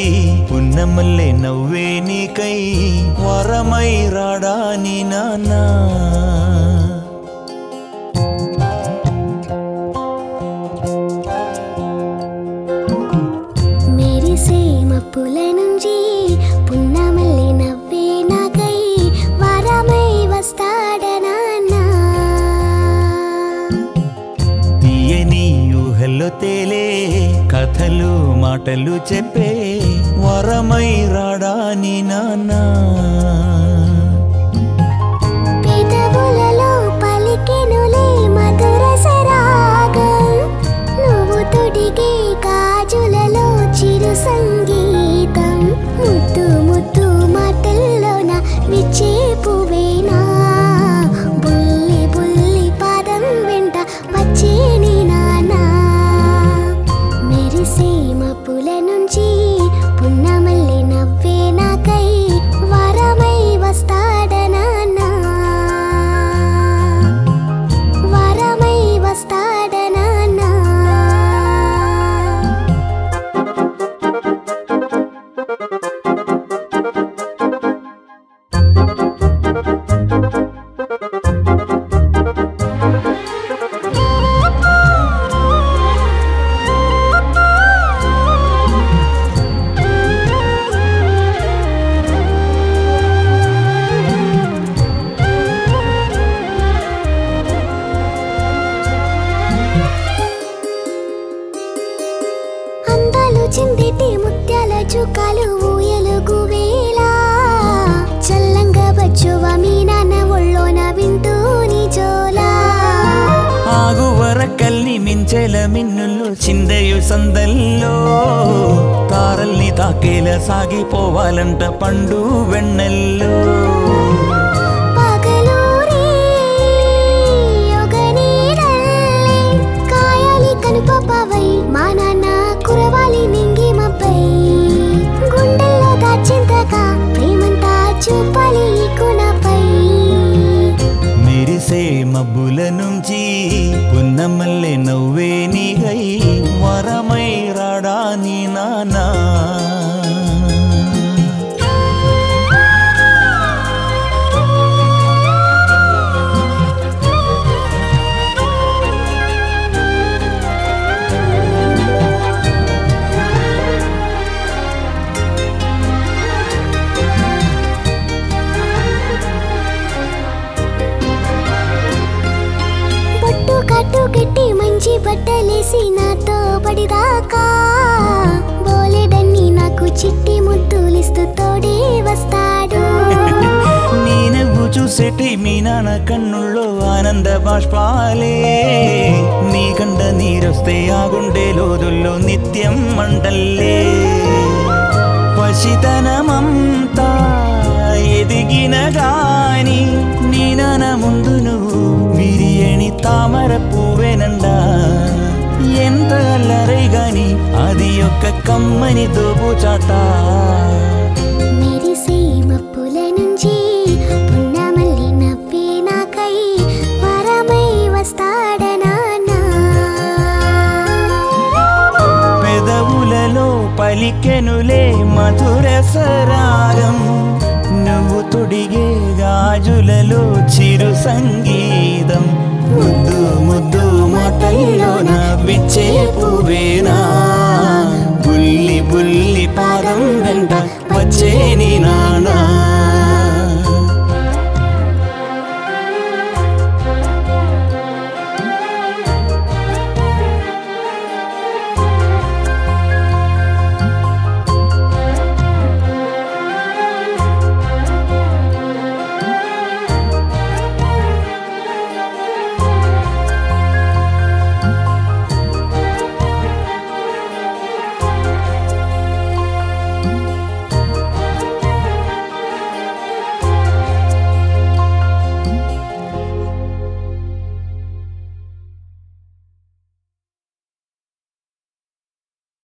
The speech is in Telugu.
పున్నమల్లే నవ్వే నీకై వరమై రాడా నీ నాన్నా మెరిసే మప్పుల నుంచి పున్నమల్లి నవ్వే నాకై వరమై వస్తాడనాన్నా తీయని ఊహల్లో తేలే కథలు మాటలు చెప్పే వరమై రాడా నీ నాన్నా పెదవులలో పలికెనులే మధుర సరాగం నువ్వు తొడిగే గాజులలో చిరు సంగీతం ముద్దు ముద్దు మాటల్లోన విచ్చే పువేనా బుల్లి బుల్లి పాదం వెంట వచ్చే నీ నానా మెరిసే మప్పుల నుంచి పున్నమల్లి నవ్వే నాకై వరమై వస్తాడనాన్నా వరమై వస్తాడనాన్నా అందాలు చిందిటి ముత్యాల చుక్కలు ఊయలుగు వేళ చల్లంగా వచ్చువ మీ నాన్న ఒళ్ళోన వింటూ నీ జోలా ఆగువర కల్లి మించెల మిన్నులు చిందయు సందల్లో తారల్ని తాకేల సాగిపోవాలంట పండు వెన్నెల్లో పగలూరి యొగనీడల్లే కాయాలి కనుపపవై మా నాన్న కురవాలి నింగి మబ్బై గుండెల్లో దాచింతగా ప్రేమంతా చూపాలి ఈ కుణపై మెరిసే మబ్బుల నుంచి పున్నమల్లె నవ్వే నీగై వరమై రాడా నీ నానా బొట్టు కట్టు కట్టి మంచి బట్టలేసి నాతో పడిదాకా బోలెడన్ని నాకు చిట్టి ముద్దులిస్తూ తోడే వస్తాడు నీ నువ్వు చూసేటి మీ నాన్న కన్నుల్లో ఆనంద బాష్పాలే నీ కండ నీరొస్తే ఆ గుండె లోదుల్లో నిత్యం మంటల్లే పసితనమంతా ఎదిగిన గాని నీ నాన్న ముందు నువ్వు బిర్యాని తామర పువ్వేనండా ఎంత అల్లరై గాని అది యొక్క కమ్మని దోబుచాట మెరిసే మప్పుల నుంచి పున్నమల్లి నవ్వే నాకై వరమై వస్తాడనాన్నా పెదవులలో పలికెనులే మధుర సరాగం నువ్వు తొడిగే గాజులలో చిరు సంగీతం ముద్దు ముద్దు మాటల్లోన విచ్చే పువ్వేనా బుల్లి బుల్లి పాదం వెంట వచ్చే నీ నానా